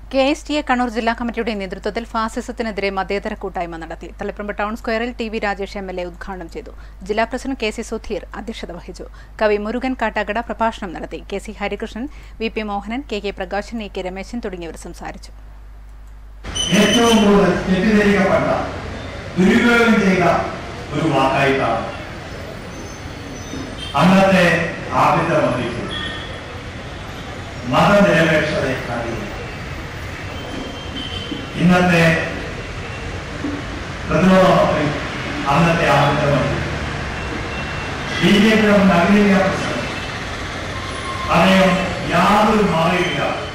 K S T A Kannur ജില്ലാ കമ്മിറ്റിയുടെ നേതൃത്വത്തിൽ ഫാസിസത്തിനെതിരെ മതേതര കൂട്ടായ്മ നടത്തി തളിപ്പറമ്പ് ടൗൺ സ്ക്വയറിൽ T V Rajesh M L A ഉദ്ഘാടനം ചെയ്തു ജില്ലാ പ്രസിഡന്റ് കെ സി സുധീർ അധ്യക്ഷത വഹിച്ചു കവി മുരുകൻ കാട്ടാക്കട പ്രഭാഷണം നടത്തി K C Harikrishnan V P Mohanan K K Prakashan A K Rameshan തുടങ്ങിയവർ സംസാരിച്ചു ഏറ്റവും കൂടുതൽ തെറ്റിദ്ധരിക്കപ്പെട്ട ദുരുപയോഗം ചെയ്ത ഒരു വാക്കായിട്ടാണ് അന്നത്തെ ആഭ്യന്തരമന്ത്രിക്ക് മതനിരപേക്ഷതയെ അറിയില്ല ഇന്നത്തെ പ്രതിരോധ മന്ത്രി അന്നത്തെ ആഭ്യന്തരമന്ത്രി ബി ജെ പിയുടെ നഗരീകരണ പ്രശ്നം അദ്ദേഹം യാതൊരു മാറിയില്ല